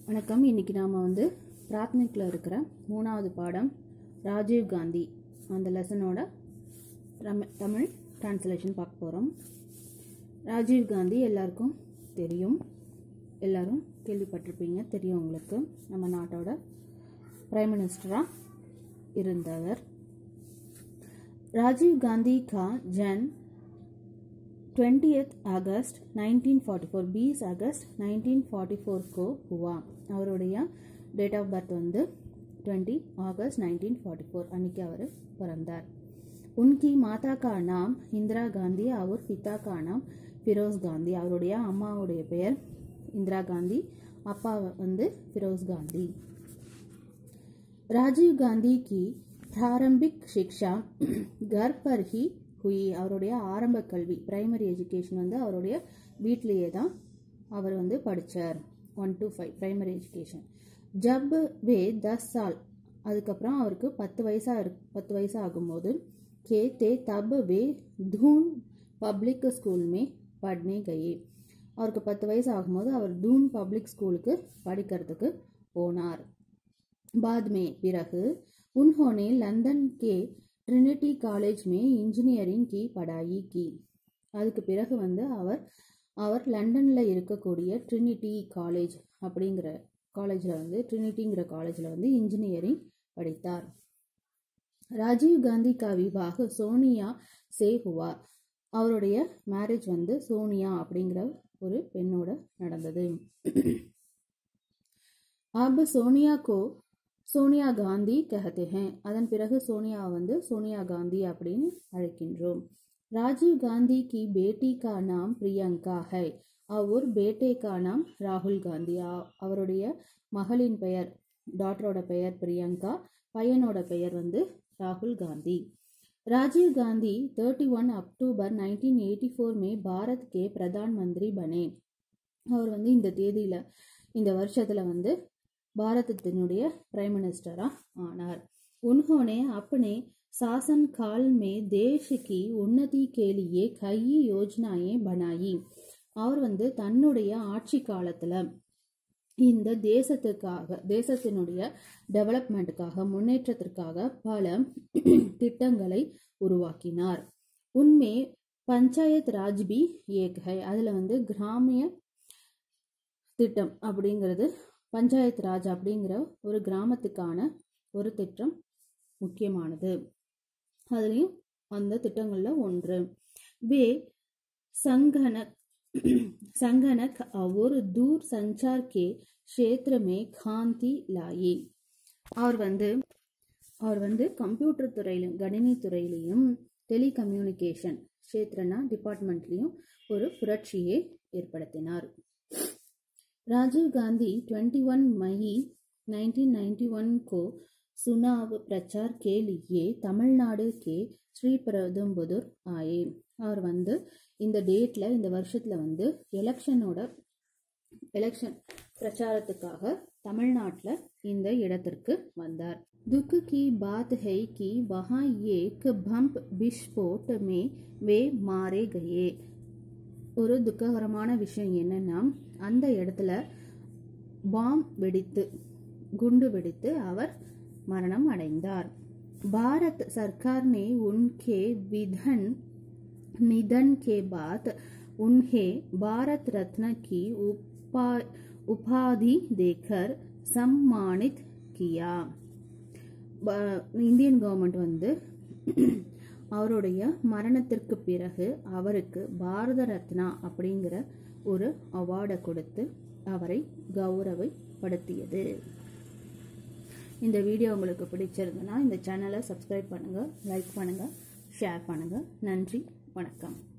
வணக்கம் இன்றைக்கி நாம் வந்து பிராத்மிக்கில் இருக்கிற மூணாவது பாடம் ராஜீவ் காந்தி அந்த லெசனோட ரம தமிழ் டிரான்ஸ்லேஷன் பார்க்க போகிறோம் ராஜீவ் காந்தி எல்லாருக்கும் தெரியும் எல்லாரும் கேள்விப்பட்டிருப்பீங்க தெரியும் உங்களுக்கு நம்ம நாட்டோட பிரைம் மினிஸ்டராக இருந்தவர் ராஜீவ் காந்தி கா ஜன் 20th अगस्त 1944 बीस अगस्त 1944 को हुआ அவருடைய டேட் ஆஃப் பர்த் வந்து 20 ஆகஸ்ட் 1944 அன்னைக்கு அவர் பிறந்தார் உன்கி மாதா கா நாம் இந்திரா காந்தி அவர் பிதா கா நாம் ஃபிரோஸ் காந்தி அவருடைய அம்மாவுடைய பெயர் இந்திரா காந்தி அப்பா வந்து ஃபிரோஸ் காந்தி राजीव गांधी की प्रारंभिक शिक्षा घर पर ही हुई அவருடைய ஆரம்ப கல்வி பிரைமரி எஜுகேஷன் வந்து அவருடைய வீட்டிலேயே தான் அவர் வந்து படித்தார் one two five primary education ஜப் வே தஸ் சால் அதுக்கப்புறம் அவருக்கு பத்து வயசாக இரு பத்து வயசு ஆகும்போது கே தே தப் வே தூன் பப்ளிக் ஸ்கூல் மே பட்னே கயே அவருக்கு பத்து வயசு ஆகும்போது அவர் தூன் பப்ளிக் ஸ்கூலுக்கு படிக்கிறதுக்கு போனார் बाद में பிறகு उन्होंने लंदन के ट्रिनिटी कॉलेज में इंजीनियरिंग की पढ़ाई की அதுக்கு பிறகு வந்து அவர் அவர் லண்டனில் இருக்கக்கூடிய ட்ரினிட்டி காலேஜ் அப்படிங்கிற காலேஜில் வந்து ட்ரினிட்டிங்கிற காலேஜில் வந்து இன்ஜினியரிங் படித்தார் ராஜீவ் காந்தி கா விவாக சோனியா சே ஹுவா அவருடைய மேரேஜ் வந்து சோனியா அப்படிங்கிற ஒரு பெண்ணோட நடந்தது अब सोनिया को சோனியா காந்தி கஹத்தே ஹேன் அதன் பிறகு சோனியா வந்து சோனியா காந்தி அப்படின்னு அழைக்கின்றோம் ராஜீவ் காந்தி கி பேட்டி கா நாம் பிரியங்கா ஹை அவர் பேட்டே கா நாம் ராகுல் காந்தி அவருடைய மகளின் பெயர் டாக்டரோட பெயர் பிரியங்கா பையனோட பெயர் வந்து ராகுல் Gandhi Rajiv Gandhi thirty one October nineteen eighty four மே பாரத் கே பிரதான் மந்திரி பனே அவர் வந்து இந்த தேதியில் இந்த வருஷத்தில் வந்து भारतத்தினுடைய प्राइम मिनिस्टरा आनार उन्होंने अपने शासन काल में देश की उन्नति के लिए कई योजनाएं बनाई அவர் வந்து தன்னுடைய ஆட்சி காலத்தில் இந்த தேசத்துக்காக தேசத்தினுடைய டெவலப்மெண்ட்டுக்காக முன்னேற்றத்திற்காக பல திட்டங்களை உருவாக்கினார் உண்மை பஞ்சாயத் ராஜ்பி ஏகை அதில் வந்து கிராமிய திட்டம் அப்படிங்கிறது பஞ்சாயத்து ராஜ் அப்படிங்கிற ஒரு கிராமத்துக்கான ஒரு திட்டம் முக்கியமானது அதுலேயும் அந்த திட்டங்களில் ஒன்று வே संगणक संगणक और दूर संचार के क्षेत्र में காந்தி லாயி அவர் வந்து அவர் வந்து கம்ப்யூட்டர் துறையிலும் கணினி துறையிலையும் டெலிகம்யூனிகேஷன் க்ஷேத்ரனா டிபார்ட்மெண்ட்லேயும் ஒரு புரட்சியை ஏற்படுத்தினார் राजीव गांधी 21 मई 1991 को चुनाव प्रचार के लिए तमिलनाडु के ஸ்ரீபெரும்புதூர் ஆயே அவர் வந்து இந்த டேட்டில் இந்த வருஷத்தில் வந்து எலெக்ஷனோட எலெக்ஷன் பிரச்சாரத்துக்காக தமிழ்நாட்டில் இந்த இடத்திற்கு வந்தார் दुख की बात है कि वहाँ एक बम विस्फोट में वे मारे गए ஒரு துக்ககரமான விஷயம் என்னன்னா அந்த இடத்துல பாம் வெடித்து குண்டு வெடித்து அவர் மரணம் அடைந்தார் பாரத் சர்க்கார் ने उनके विधन निधन के बाद उन्हें भारत रत्न की उपा उपाधि देकर सम्मानित किया இந்தியன் கவர்மெண்ட் வந்து அவருடைய மரணத்திற்கு பிறகு அவருக்கு பாரத ரத்னா அப்படிங்கிற ஒரு அவார்டை கொடுத்து அவரை கௌரவப்படுத்தியது இந்த வீடியோ உங்களுக்கு பிடிச்சிருந்ததுன்னா இந்த சேனலை சப்ஸ்கிரைப் பண்ணுங்கள் லைக் பண்ணுங்கள் ஷேர் பண்ணுங்கள் நன்றி வணக்கம்